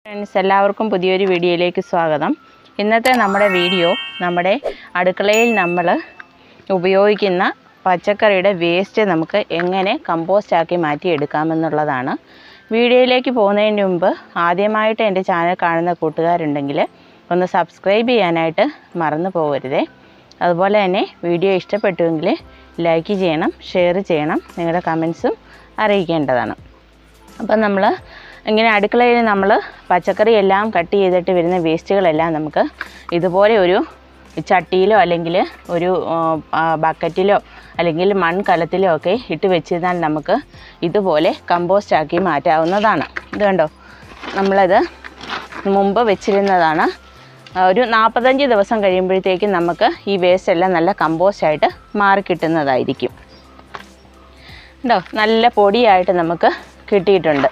friends എല്ലാവർക്കും പുതിയൊരു വീഡിയോയിലേക്ക് സ്വാഗതം ഇന്നത്തെ നമ്മുടെ വീഡിയോ നമ്മുടെ അടുക്കളയിൽ നമ്മൾ ഉപയോഗിക്കുന്ന പച്ചക്കറിയുടെ വേസ്റ്റ് നമുക്ക് എങ്ങനെ കമ്പോസ്റ്റ് ആക്കി മാറ്റിയെടുക്കാമെന്നുള്ളതാണ് വീഡിയോയിലേക്ക് പോകുന്നതിന് മുമ്പ് ആദ്യമായിട്ട് എൻ്റെ ചാനൽ കാണുന്ന കൂട്ടുകാരുണ്ടെങ്കിൽ ഒന്ന് സബ്സ്ക്രൈബ് ചെയ്യാനായിട്ട് മറന്നു പോകരുതേ അതുപോലെ തന്നെ വീഡിയോ ഇഷ്ടപ്പെട്ടുവെങ്കിൽ ലൈക്ക് ചെയ്യണം ഷെയർ ചെയ്യണം നിങ്ങളുടെ കമൻസും അറിയിക്കേണ്ടതാണ് അപ്പം നമ്മൾ ഇങ്ങനെ അടുക്കളയിൽ നമ്മൾ പച്ചക്കറി എല്ലാം കട്ട് ചെയ്തിട്ട് വരുന്ന വേസ്റ്റുകളെല്ലാം നമുക്ക് ഇതുപോലെ ഒരു ചട്ടിയിലോ അല്ലെങ്കിൽ ഒരു ആ, ബക്കറ്റിലോ അല്ലെങ്കിൽ മൺകലത്തിലോ ഒക്കെ ഇട്ട് വെച്ചിരുന്നാൽ നമുക്ക് ഇതുപോലെ കമ്പോസ്റ്റ് ആക്കി മാറ്റാവുന്നതാണ് ഇത് കണ്ടോ നമ്മളത് മുമ്പ് വെച്ചിരുന്നതാണ് ആ, ഒരു നാൽപ്പത്തഞ്ച് ദിവസം കഴിയുമ്പോഴത്തേക്കും നമുക്ക് ഈ വേസ്റ്റ് എല്ലാം നല്ല കമ്പോസ്റ്റായിട്ട് മാറി കിട്ടുന്നതായിരിക്കും ഉണ്ടോ നല്ല പൊടിയായിട്ട് നമുക്ക് കിട്ടിയിട്ടുണ്ട്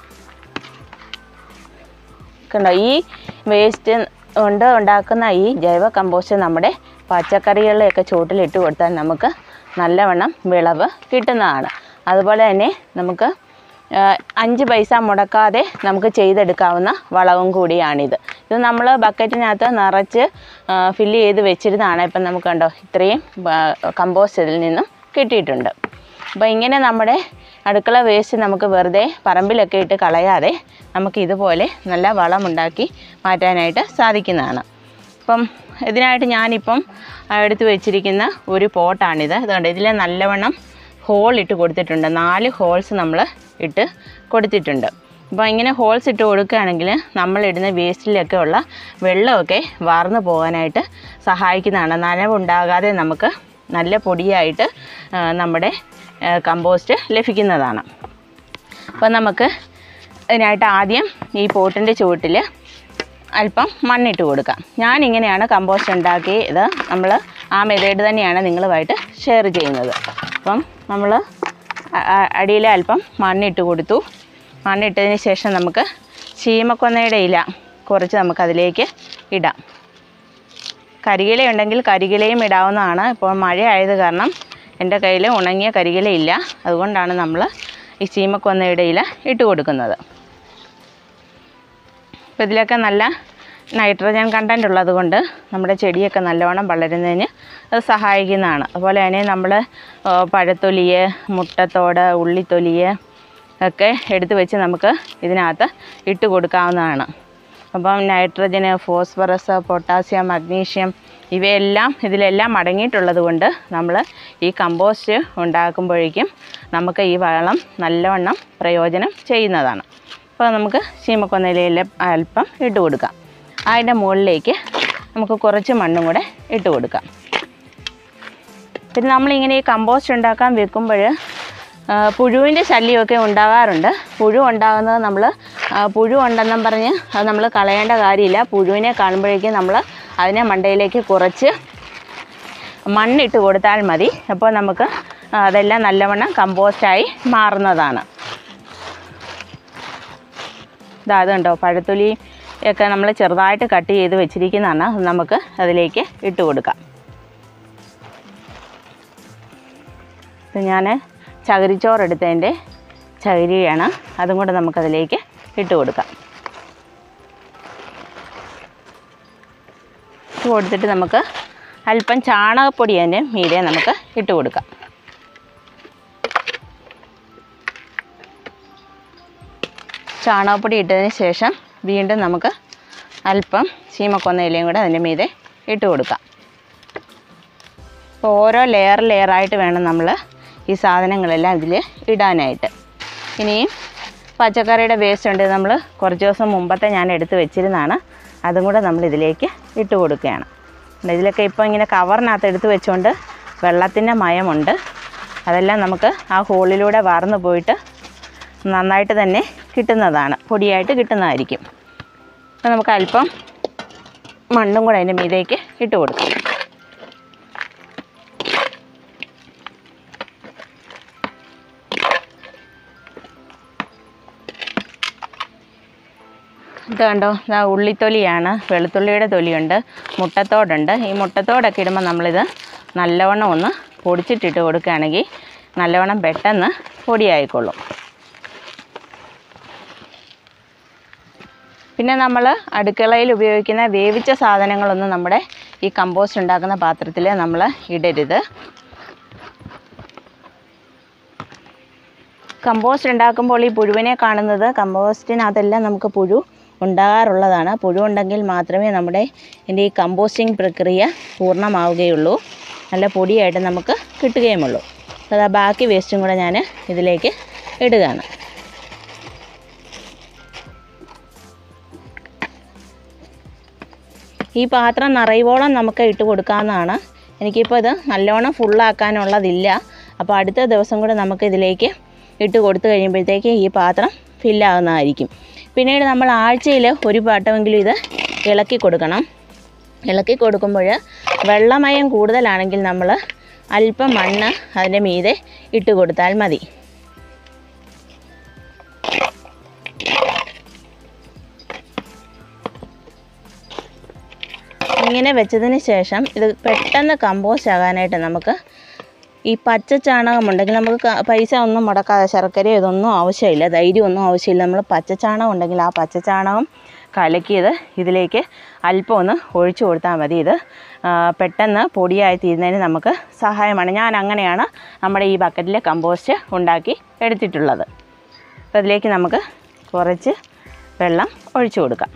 കണ്ടോ ഈ വേസ്റ്റ് കൊണ്ട് ഉണ്ടാക്കുന്ന ഈ ജൈവ കമ്പോസ്റ്റ് നമ്മുടെ പച്ചക്കറികളിലൊക്കെ ചുവട്ടിലിട്ട് കൊടുത്താൽ നമുക്ക് നല്ലവണ്ണം വിളവ് കിട്ടുന്നതാണ് അതുപോലെ തന്നെ നമുക്ക് ആ, അഞ്ച് പൈസ മുടക്കാതെ നമുക്ക് ചെയ്തെടുക്കാവുന്ന വളവും കൂടിയാണിത് ഇത് നമ്മൾ ബക്കറ്റിനകത്ത് നിറച്ച് ഫില്ല് ചെയ്ത് വെച്ചിരുന്നതാണ് ഇപ്പം നമുക്ക് കണ്ടോ ഇത്രയും കമ്പോസ്റ്റ് ഇതിൽ നിന്നും കിട്ടിയിട്ടുണ്ട് അപ്പോൾ ഇങ്ങനെ നമ്മുടെ അടുക്കള വേസ്റ്റ് നമുക്ക് വെറുതെ പറമ്പിലൊക്കെ ഇട്ട് കളയാതെ നമുക്ക് ഇതുപോലെ നല്ല വളമുണ്ടാക്കി മാറ്റാനായിട്ട് സാധിക്കുന്നതാണ് അപ്പം ഇതിനായിട്ട് ഞാനിപ്പം ആ, എടുത്തു വെച്ചിരിക്കുന്ന ഒരു പോട്ടാണിത് അതുകൊണ്ട് ഇതിൽ നല്ലവണ്ണം ഹോൾ ഇട്ട് കൊടുത്തിട്ടുണ്ട് നാല് ഹോൾസ് നമ്മൾ ഇട്ട് കൊടുത്തിട്ടുണ്ട് അപ്പോൾ ഇങ്ങനെ ഹോൾസ് ഇട്ട് കൊടുക്കുകയാണെങ്കിൽ നമ്മളിടുന്ന വേസ്റ്റിലൊക്കെ ഉള്ള വെള്ളമൊക്കെ വാർന്നു പോകാനായിട്ട് സഹായിക്കുന്നതാണ് നനവുണ്ടാകാതെ നമുക്ക് നല്ല പൊടിയായിട്ട് ആ, നമ്മുടെ ആ, കമ്പോസ്റ്റ് ലഭിക്കുന്നതാണ് അപ്പോൾ നമുക്ക് ഇതിനായിട്ട് ആദ്യം ഈ പോട്ടിൻ്റെ ചുവട്ടിൽ അല്പം മണ്ണിട്ട് കൊടുക്കാം ഞാനിങ്ങനെയാണ് കമ്പോസ്റ്റ് ഉണ്ടാക്കിയത് നമ്മൾ ആ മെതേഡ് തന്നെയാണ് നിങ്ങളുമായിട്ട് ഷെയർ ചെയ്യുന്നത് അപ്പം നമ്മൾ അടിയിൽ അല്പം മണ്ണിട്ട് കൊടുത്തു മണ്ണിട്ടതിന് ശേഷം നമുക്ക് ചീമക്കൊന്നയുടെ ഇല കുറച്ച് നമുക്കതിലേക്ക് ഇടാം കരികില ഉണ്ടെങ്കിൽ കരികിലയും ഇടാവുന്നതാണ് ഇപ്പോൾ മഴ ആയത് കാരണം എൻ്റെ കയ്യിൽ ഉണങ്ങിയ കരികില ഇല്ല അതുകൊണ്ടാണ് നമ്മൾ ഈ ചീമക്കൊന്നയുടെ ഇല ഇട്ട് കൊടുക്കുന്നത് അപ്പോൾ ഇതിലൊക്കെ നല്ല നൈട്രജൻ കണ്ടൻ്റ് ഉള്ളത് കൊണ്ട് നമ്മുടെ ചെടിയൊക്കെ നല്ലവണ്ണം വളരുന്നതിന് അത് സഹായിക്കുന്നതാണ് അതുപോലെ തന്നെ നമ്മൾ പഴത്തൊലിയ് മുട്ടത്തോട് ഉള്ളിത്തൊലിയ് ഒക്കെ എടുത്ത് വെച്ച് നമുക്ക് ഇതിനകത്ത് ഇട്ട് കൊടുക്കാവുന്നതാണ് അപ്പം നൈട്രജന് ഫോസ്ഫറസ് പൊട്ടാസ്യം മഗ്നീഷ്യം ഇവയെല്ലാം ഇതിലെല്ലാം അടങ്ങിയിട്ടുള്ളത് കൊണ്ട് നമ്മൾ ഈ കമ്പോസ്റ്റ് ഉണ്ടാക്കുമ്പോഴേക്കും നമുക്ക് ഈ വളം നല്ലവണ്ണം പ്രയോജനം ചെയ്യുന്നതാണ് അപ്പോൾ നമുക്ക് ചീമക്കൊന്നയില അല്പം ഇട്ട് കൊടുക്കാം അതിൻ്റെ മുകളിലേക്ക് നമുക്ക് കുറച്ച് മണ്ണും കൂടെ ഇട്ട് കൊടുക്കാം പിന്നെ നമ്മളിങ്ങനെ ഈ കമ്പോസ്റ്റ് ഉണ്ടാക്കാൻ വെക്കുമ്പോൾ പുഴുവിൻ്റെ ശല്യമൊക്കെ ഉണ്ടാകാറുണ്ട് പുഴു ഉണ്ടാകുന്നത് നമ്മൾ പുഴു ഉണ്ടെന്നും പറഞ്ഞ് അത് നമ്മൾ കളയേണ്ട കാര്യമില്ല പുഴുവിനെ കാണുമ്പോഴേക്കും നമ്മൾ അതിനെ മണ്ടയിലേക്ക് കുറച്ച് മണ്ണിട്ട് കൊടുത്താൽ മതി അപ്പോൾ നമുക്ക് അതെല്ലാം നല്ലവണ്ണം കമ്പോസ്റ്റായി മാറുന്നതാണ് ഇതാ അതുണ്ടോ പഴത്തൊലി ഒക്കെ നമ്മൾ ചെറുതായിട്ട് കട്ട് ചെയ്ത് വെച്ചിരിക്കുന്നതാണ് അത് നമുക്ക് അതിലേക്ക് ഇട്ട് കൊടുക്കാം ഇത് ഞാൻ ചകിരിച്ചോറെടുത്തതിൻ്റെ ചകിരിയാണ് അതും കൂടെ നമുക്കതിലേക്ക് ഇട്ട് കൊടുക്കാം ഇട്ട് കൊടുത്തിട്ട് നമുക്ക് അല്പം ചാണകപ്പൊടി അതിൻ്റെ മീതെ നമുക്ക് ഇട്ട് കൊടുക്കാം ചാണകപ്പൊടി ഇട്ടതിന് ശേഷം വീണ്ടും നമുക്ക് അല്പം ചീമക്കൊന്ന ഇലയും കൂടെ അതിൻ്റെ മീതെ ഇട്ട് കൊടുക്കാം അപ്പോൾ ഓരോ ലെയർ ലെയറായിട്ട് വേണം നമ്മൾ ഈ സാധനങ്ങളെല്ലാം ഇതിൽ ഇടാനായിട്ട് ഇനിയും പച്ചക്കറിയുടെ വേസ്റ്റ് ഉണ്ട് നമ്മൾ കുറച്ച് ദിവസം മുമ്പത്തെ ഞാൻ എടുത്ത് വെച്ചിരുന്നതാണ് അതും കൂടെ നമ്മൾ ഇതിലേക്ക് ഇട്ട് കൊടുക്കുകയാണ് ഇതിലൊക്കെ ഇപ്പോൾ ഇങ്ങനെ കവറിനകത്ത് എടുത്ത് വെച്ചുകൊണ്ട് വെള്ളത്തിൻ്റെ മയമുണ്ട് അതെല്ലാം നമുക്ക് ആ ഹോളിലൂടെ വാർന്നു പോയിട്ട് നന്നായിട്ട് തന്നെ കിട്ടുന്നതാണ് പൊടിയായിട്ട് കിട്ടുന്നതായിരിക്കും അപ്പോൾ നമുക്ക് അല്പം മണ്ണും കൂടെ അതിൻ്റെ മീതേക്ക് ഇട്ട് കൊടുക്കാം ഇത് കണ്ടോ ഇതാ ഉള്ളിത്തൊലിയാണ് വെളുത്തുള്ളിയുടെ തൊലിയുണ്ട് മുട്ടത്തോടുണ്ട് ഈ മുട്ടത്തോടൊക്കെ ഇടുമ്പോൾ നമ്മളിത് നല്ലവണ്ണം ഒന്ന് പൊടിച്ചിട്ടിട്ട് കൊടുക്കുകയാണെങ്കിൽ നല്ലവണ്ണം പെട്ടെന്ന് പൊടിയായിക്കൊള്ളും പിന്നെ നമ്മൾ അടുക്കളയിൽ ഉപയോഗിക്കുന്ന വേവിച്ച സാധനങ്ങളൊന്നും നമ്മുടെ ഈ കമ്പോസ്റ്റ് ഉണ്ടാക്കുന്ന പാത്രത്തിൽ നമ്മൾ ഇടരുത് കമ്പോസ്റ്റ് ഉണ്ടാക്കുമ്പോൾ ഈ പുഴുവിനെ കാണുന്നത് കമ്പോസ്റ്റിനകത്തെല്ലാം നമുക്ക് പുഴു ഉണ്ടാകാറുള്ളതാണ് പുഴു ഉണ്ടെങ്കിൽ മാത്രമേ നമ്മുടെ ഇതിൻ്റെ ഈ കമ്പോസ്റ്റിംഗ് പ്രക്രിയ പൂർണ്ണമാവുകയുള്ളൂ നല്ല പൊടിയായിട്ട് നമുക്ക് കിട്ടുകയുമുള്ളൂ അതാ ബാക്കി വേസ്റ്റും കൂടെ ഞാൻ ഇതിലേക്ക് ഇടുകയാണ് ഈ പാത്രം നിറയുവോളം നമുക്ക് ഇട്ട് കൊടുക്കാവുന്നതാണ് എനിക്കിപ്പോൾ ഇത് നല്ലോണം ഫുള്ളാക്കാനുള്ളതില്ല അപ്പോൾ അടുത്ത ദിവസം കൂടെ നമുക്ക് ഇതിലേക്ക് ഇട്ട് കൊടുത്തു കഴിയുമ്പോഴത്തേക്ക് ഈ പാത്രം ഫില്ലാകുന്നതായിരിക്കും പിന്നീട് നമ്മൾ ആഴ്ചയിൽ ഒരു വട്ടമെങ്കിലും ഇത് ഇളക്കി കൊടുക്കണം ഇളക്കി കൊടുക്കുമ്പോൾ വെള്ളമയം കൂടുതലാണെങ്കിൽ നമ്മൾ അല്പം മണ്ണ് അതിൻ്റെ മീതെ ഇട്ട് കൊടുത്താൽ മതി ഇങ്ങനെ വെച്ചതിന് ശേഷം ഇത് പെട്ടെന്ന് കമ്പോസ്റ്റ് ആകാനായിട്ട് നമുക്ക് ഈ പച്ച ചാണകം ഉണ്ടെങ്കിൽ നമുക്ക് ക- പൈസ ഒന്നും മുടക്കാതെ ശർക്കരയോ ഇതൊന്നും ആവശ്യമില്ല ധൈര്യമൊന്നും ആവശ്യമില്ല നമ്മൾ പച്ച ചാണകം ഉണ്ടെങ്കിൽ ആ പച്ച ചാണകം കലക്കിയത് ഇതിലേക്ക് അല്പം ഒന്ന് ഒഴിച്ചു കൊടുത്താൽ മതി ഇത് ആ, പെട്ടെന്ന് പൊടിയായി തീരുന്നതിന് നമുക്ക് സഹായമാണ് ഞാൻ അങ്ങനെയാണ് നമ്മുടെ ഈ ബക്കറ്റിലെ കമ്പോസ്റ്റ് ഉണ്ടാക്കി എടുത്തിട്ടുള്ളത് അപ്പോൾ അതിലേക്ക് നമുക്ക് കുറച്ച് വെള്ളം ഒഴിച്ചു കൊടുക്കാം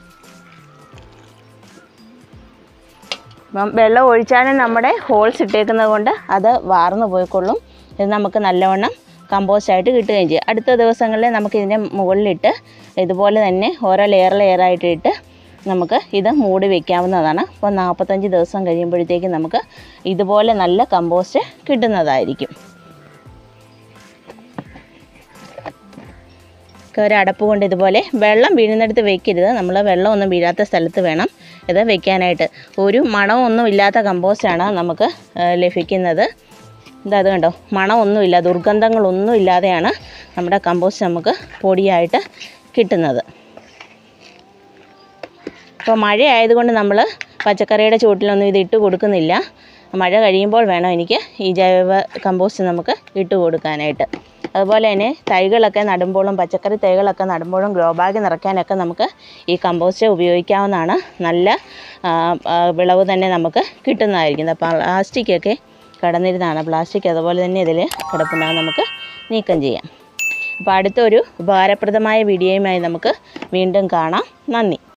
അപ്പം വെള്ളം ഒഴിച്ചാലും നമ്മുടെ ഹോൾസ് ഇട്ടേക്കുന്നത് കൊണ്ട് അത് വാർന്നു പോയിക്കൊള്ളും ഇത് നമുക്ക് നല്ലവണ്ണം കമ്പോസ്റ്റായിട്ട് കിട്ടുകയും ചെയ്യും അടുത്ത ദിവസങ്ങളിൽ നമുക്ക് ഇതിൻ്റെ മുകളിലിട്ട് ഇതുപോലെ തന്നെ ഓരോ ലെയർ ലെയറായിട്ട് ഇട്ട് നമുക്ക് ഇത് മൂടി വെക്കാവുന്നതാണ് അപ്പോൾ നാൽപ്പത്തഞ്ച് ദിവസം കഴിയുമ്പോഴത്തേക്ക് നമുക്ക് ഇതുപോലെ നല്ല കമ്പോസ്റ്റ് കിട്ടുന്നതായിരിക്കും ഒക്കെ ഒരു അടപ്പ് കൊണ്ട് ഇതുപോലെ വെള്ളം വീഴുന്നിടത്ത് വെക്കരുത് നമ്മൾ വെള്ളമൊന്നും വീഴാത്ത സ്ഥലത്ത് വേണം ഇത് വെക്കാനായിട്ട് ഒരു മണമൊന്നും ഇല്ലാത്ത കമ്പോസ്റ്റാണ് നമുക്ക് ആ, ലഭിക്കുന്നത് ഇതാ അത് കണ്ടോ മണമൊന്നുമില്ല ദുർഗന്ധങ്ങളൊന്നും ഇല്ലാതെയാണ് നമ്മുടെ കമ്പോസ്റ്റ് നമുക്ക് പൊടിയായിട്ട് കിട്ടുന്നത് ഇപ്പോൾ മഴ ആയതുകൊണ്ട് നമ്മൾ പച്ചക്കറിയുടെ ചുവട്ടിലൊന്നും ഇത് ഇട്ട് കൊടുക്കുന്നില്ല മഴ കഴിയുമ്പോൾ വേണം എനിക്ക് ഈ ജൈവ കമ്പോസ്റ്റ് നമുക്ക് ഇട്ട് കൊടുക്കാനായിട്ട് അതുപോലെ തന്നെ തൈകളൊക്കെ നടുമ്പോഴും പച്ചക്കറി തൈകളൊക്കെ നടുമ്പോഴും ഗ്രോ ബാഗ് നിറയ്ക്കാനൊക്കെ നമുക്ക് ഈ കമ്പോസ്റ്റ് ഉപയോഗിക്കാവുന്നതാണ് നല്ല ആ, ആ, വിളവ് തന്നെ നമുക്ക് കിട്ടുന്നതായിരിക്കും അപ്പോൾ പ്ലാസ്റ്റിക്കൊക്കെ കടന്നിരുന്നതാണ് പ്ലാസ്റ്റിക് അതുപോലെ തന്നെ ഇതിൽ കിടപ്പുണ്ടാകും നമുക്ക് നീക്കം ചെയ്യാം അപ്പോൾ അടുത്തൊരു ഉപകാരപ്രദമായ വീഡിയോയുമായി നമുക്ക് വീണ്ടും കാണാം നന്ദി